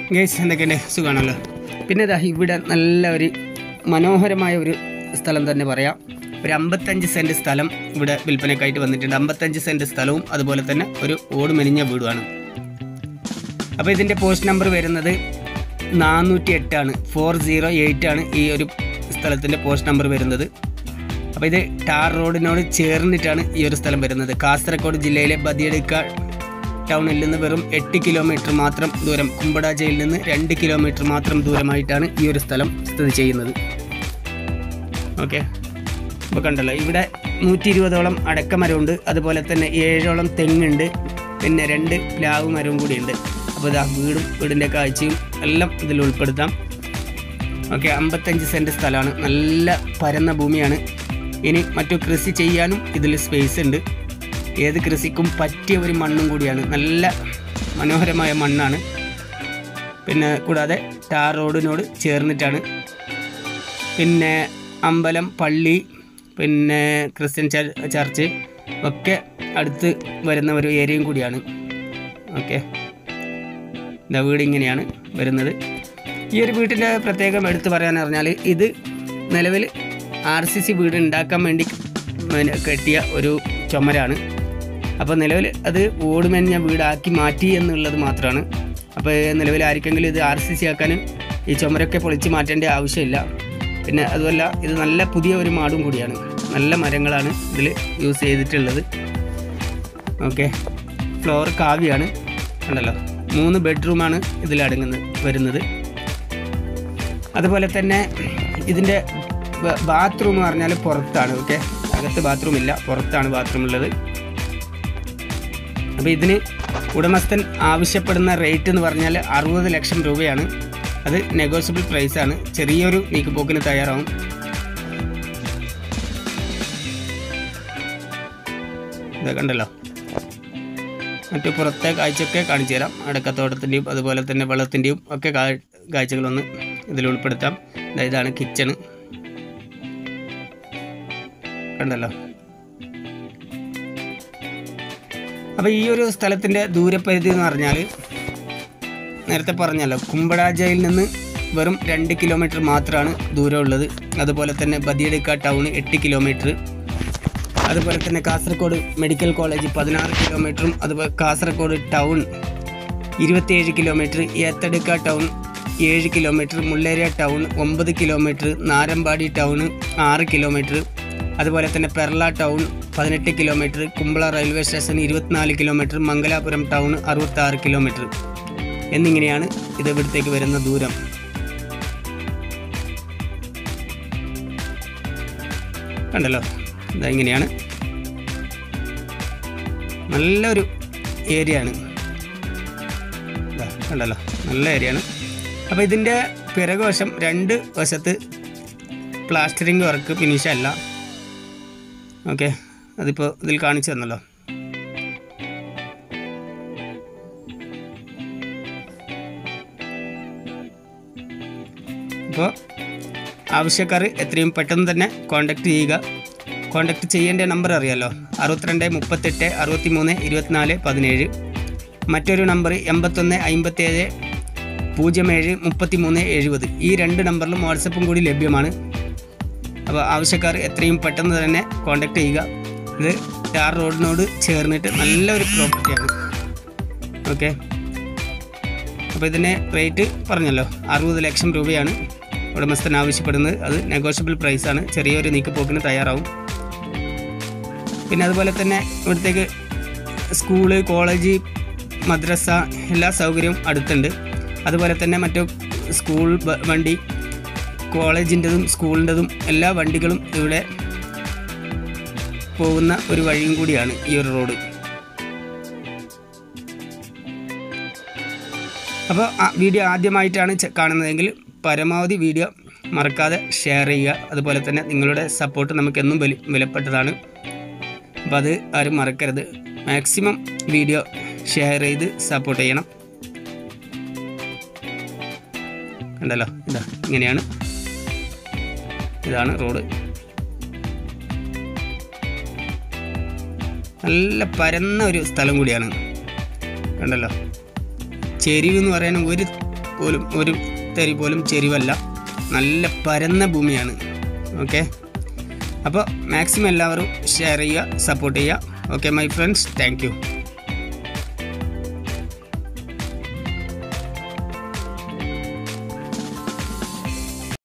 guys എന്തൊക്കെയുണ്ട് സുഖമാണല്ലോ പിന്നെ ഇതാ ഇവിടെ നല്ല ഒരു മനോഹരമായ ഒരു സ്ഥലം തന്നെ പറയാം ഒരു അമ്പത്തഞ്ച് സെൻറ്റ് സ്ഥലം ഇവിടെ വിൽപ്പനയ്ക്കായിട്ട് വന്നിട്ടുണ്ട് അമ്പത്തഞ്ച് സെൻറ്റ് സ്ഥലവും അതുപോലെ തന്നെ ഒരു ഓട് മെനിഞ്ഞ വീടുമാണ് അപ്പോൾ ഇതിൻ്റെ പോസ്റ്റ് നമ്പർ വരുന്നത് നാനൂറ്റി എട്ടാണ് ഫോർ സീറോ എയ്റ്റ് ആണ് ഈ ഒരു സ്ഥലത്തിൻ്റെ പോസ്റ്റ് നമ്പർ വരുന്നത് അപ്പോൾ ഇത് ടാർ റോഡിനോട് ചേർന്നിട്ടാണ് ഈ ഒരു സ്ഥലം വരുന്നത് കാസർഗോഡ് ജില്ലയിലെ ബദിയടുക്ക ടൗണിൽ നിന്ന് വെറും എട്ട് കിലോമീറ്റർ മാത്രം ദൂരം കുമ്പടാജയിൽ നിന്ന് രണ്ട് കിലോമീറ്റർ മാത്രം ദൂരമായിട്ടാണ് ഈ ഒരു സ്ഥലം സ്ഥിതി ചെയ്യുന്നത് ഓക്കെ അപ്പോൾ കണ്ടല്ലോ ഇവിടെ നൂറ്റി ഇരുപതോളം അടക്കമരമുണ്ട് അതുപോലെ തന്നെ ഏഴോളം തെങ്ങുണ്ട് പിന്നെ രണ്ട് പ്ലാവ് മരവും കൂടിയുണ്ട് അപ്പോൾ ഇതാ വീടും വീടിൻ്റെ കാഴ്ചയും എല്ലാം ഇതിൽ ഉൾപ്പെടുത്താം ഓക്കെ അമ്പത്തഞ്ച് സെൻറ്റ് സ്ഥലമാണ് നല്ല പരന്ന ഭൂമിയാണ് ഇനി മറ്റു കൃഷി ചെയ്യാനും ഇതിൽ സ്പേസ് ഉണ്ട് ഏത് കൃഷിക്കും പറ്റിയ ഒരു മണ്ണും കൂടിയാണ് നല്ല മനോഹരമായ മണ്ണാണ് പിന്നെ കൂടാതെ ടാർ റോഡിനോട് ചേർന്നിട്ടാണ് പിന്നെ അമ്പലം പള്ളി പിന്നെ ക്രിസ്ത്യൻ ചർ- ചർച്ച് ഒക്കെ അടുത്ത് വരുന്ന ഒരു ഏരിയയും കൂടിയാണ് ഓക്കെ ഇതാ വീട് ഇങ്ങനെയാണ് വരുന്നത് ഈ ഒരു വീട്ടിൻ്റെ പ്രത്യേകം എടുത്തു പറയാൻ പറഞ്ഞാൽ ഇത് നിലവിൽ ആർ സി സി വീട് ഉണ്ടാക്കാൻ വേണ്ടി പിന്നെ കെട്ടിയ ഒരു ചുമരാണ് അപ്പോൾ നിലവിൽ അത് ഓടുമെഞ്ഞ വീടാക്കി മാറ്റി എന്നുള്ളത് മാത്രമാണ് അപ്പോൾ നിലവിൽ ആർക്കെങ്കിലും ഇത് ആർ സി സി ആക്കാൻ ഈ ചുമരൊക്കെ പൊളിച്ച് മാറ്റേണ്ട ആവശ്യമില്ല പിന്നെ അതുമല്ല ഇത് നല്ല പുതിയ ഒരു മാടും കൂടിയാണ് നല്ല മരങ്ങളാണ് ഇതിൽ യൂസ് ചെയ്തിട്ടുള്ളത് ഓക്കെ ഫ്ലോർ കാവ്യാണ് കണ്ടല്ലോ മൂന്ന് ബെഡ്റൂമാണ് ഇതിൽ അടങ്ങുന്നത് വരുന്നത് അതുപോലെ തന്നെ ഇതിൻ്റെ ബാത്റൂം എന്ന് പറഞ്ഞാൽ പുറത്താണ് ഓക്കെ അകത്ത് ബാത്റൂം ഇല്ല പുറത്താണ് ബാത്റൂം ഉള്ളത് അപ്പോൾ ഇതിന് ഉടമസ്ഥൻ ആവശ്യപ്പെടുന്ന റേറ്റ് എന്ന് പറഞ്ഞാൽ അറുപത് ലക്ഷം രൂപയാണ് അത് നെഗോഷ്യബിൾ പ്രൈസാണ് ചെറിയൊരു നീക്കുപോക്കിന് തയ്യാറാവും ഇത് കണ്ടല്ലോ മറ്റു പുറത്തെ കാഴ്ചയൊക്കെ കാണിച്ചു തരാം അടക്കത്തോട്ടത്തിൻ്റെയും അതുപോലെ തന്നെ വെള്ളത്തിൻ്റെയും ഒക്കെ കാ- കാഴ്ചകളൊന്ന് ഇതിൽ ഉൾപ്പെടുത്താം ദാ ഇതാണ് കിച്ചണ് കണ്ടല്ലോ അപ്പോൾ ഈ ഒരു സ്ഥലത്തിൻ്റെ ദൂരപരിധി എന്ന് പറഞ്ഞാൽ നേരത്തെ പറഞ്ഞല്ലോ കുമ്പടാജയിൽ നിന്ന് വെറും രണ്ട് കിലോമീറ്റർ മാത്രമാണ് ദൂരമുള്ളത് അതുപോലെ തന്നെ ബദിയടുക്ക ടൗൺ എട്ട് കിലോമീറ്റർ അതുപോലെ തന്നെ കാസർഗോഡ് മെഡിക്കൽ കോളേജ് പതിനാറ് കിലോമീറ്ററും അതുപോലെ കാസർഗോഡ് ടൗൺ ഇരുപത്തിയേഴ് കിലോമീറ്റർ ഏത്തടുക്ക ടൗൺ ഏഴ് കിലോമീറ്റർ മുള്ളേരിയ ടൗൺ ഒമ്പത് കിലോമീറ്റർ നാരമ്പാടി ടൗൺ ആറ് കിലോമീറ്റർ അതുപോലെ തന്നെ പെർള ടൗൺ പതിനെട്ട് കിലോമീറ്റർ കുമ്പള റെയിൽവേ സ്റ്റേഷൻ ഇരുപത്തിനാല് കിലോമീറ്റർ മംഗലാപുരം ടൗൺ അറുപത്താറ് കിലോമീറ്റർ എന്നിങ്ങനെയാണ് ഇത് ഇവിടത്തേക്ക് വരുന്ന ദൂരം കണ്ടല്ലോ ഇതാ ഇങ്ങനെയാണ് നല്ലൊരു ഏരിയ ആണ് ഇതാ കണ്ടല്ലോ നല്ല ഏരിയ ആണ് അപ്പോൾ ഇതിൻ്റെ പിറകുവശം രണ്ട് വശത്ത് പ്ലാസ്റ്ററിങ് വർക്ക് ഫിനിഷ് അല്ല ഓക്കെ അതിപ്പോൾ ഇതിൽ കാണിച്ചു തന്നല്ലോ അപ്പോൾ ആവശ്യക്കാർ എത്രയും പെട്ടെന്ന് തന്നെ കോൺടാക്റ്റ് ചെയ്യുക കോൺടാക്റ്റ് ചെയ്യേണ്ട നമ്പർ അറിയാലോ അറുപത്തിരണ്ട് മുപ്പത്തെട്ട് അറുപത്തി മൂന്ന് ഇരുപത്തിനാല് പതിനേഴ് മറ്റൊരു നമ്പർ എൺപത്തൊന്ന് അമ്പത്തേഴ് പൂജ്യം ഏഴ് മുപ്പത്തി മൂന്ന് എഴുപത് ഈ രണ്ട് നമ്പറിലും വാട്സപ്പും കൂടി ലഭ്യമാണ് അപ്പോൾ ആവശ്യക്കാർ എത്രയും പെട്ടെന്ന് തന്നെ കോൺടാക്റ്റ് ചെയ്യുക ഇത് ടാർ റോഡിനോട് ചേർന്നിട്ട് നല്ലൊരു പ്രോപ്പർട്ടിയാണ് ഓക്കെ അപ്പോൾ ഇതിൻ്റെ റേറ്റ് പറഞ്ഞല്ലോ അറുപത് ലക്ഷം രൂപയാണ് ഉടമസ്ഥൻ ആവശ്യപ്പെടുന്നത് അത് നെഗോഷ്യബിൾ പ്രൈസാണ് ചെറിയൊരു നീക്കുപോക്കിന് തയ്യാറാവും പിന്നെ അതുപോലെ തന്നെ ഇവിടത്തേക്ക് സ്കൂള് കോളേജ് മദ്രസ എല്ലാ സൗകര്യവും അടുത്തുണ്ട് അതുപോലെ തന്നെ മറ്റു സ്കൂൾ ബ- വണ്ടി കോളേജിൻ്റെതും സ്കൂളിൻ്റെതും എല്ലാ വണ്ടികളും ഇവിടെ പോകുന്ന ഒരു വഴിയും കൂടിയാണ് ഈ ഒരു റോഡ് അപ്പോൾ ആ വീഡിയോ ആദ്യമായിട്ടാണ് ചെ- കാണുന്നതെങ്കിൽ പരമാവധി വീഡിയോ മറക്കാതെ ഷെയർ ചെയ്യുക അതുപോലെ തന്നെ നിങ്ങളുടെ സപ്പോർട്ട് നമുക്കെന്നും വില വിലപ്പെട്ടതാണ് അപ്പോൾ അത് ആരും മറക്കരുത് മാക്സിമം വീഡിയോ ഷെയർ ചെയ്ത് സപ്പോർട്ട് ചെയ്യണം കണ്ടല്ലോ ഇതാ ഇങ്ങനെയാണ് ഇതാണ് റോഡ് നല്ല പരന്ന ഒരു സ്ഥലം കൂടിയാണ് കണ്ടല്ലോ ചെരിവ് എന്ന് പറയാൻ ഒരു പോലും ഒരു തരി പോലും ചെരിവല്ല നല്ല പരന്ന ഭൂമിയാണ് ഓക്കെ അപ്പോൾ മാക്സിമം എല്ലാവരും ഷെയർ ചെയ്യുക സപ്പോർട്ട് ചെയ്യുക okay my friends thank U